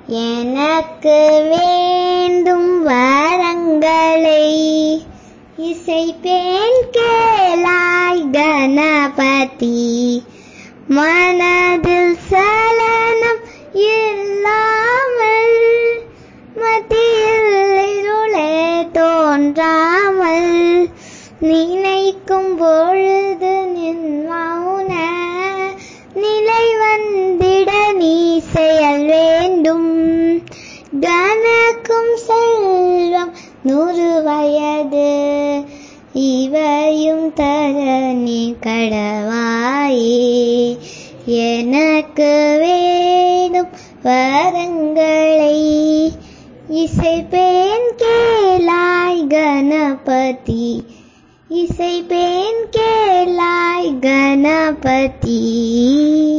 எனக்கு வேண்டும் வரங்களை இசைப்பேன் கேளாய் கணபதி மனதில் சலனம் இல்லாமல் மத்தியில் இருளே தோன்றாமல் நினைக்கும் பொழுது நின் மௌன நிலை வந்திட நீ செயல் வேண்டும் கனக்கும் செல்வம் நூறு வயது இவையும் தர நீ கடவாயே எனக்கு வேணும் வரங்களை இசைப்பேன் கேளாய் கணபதி இசைப்பேன் கேளாய் கணபதி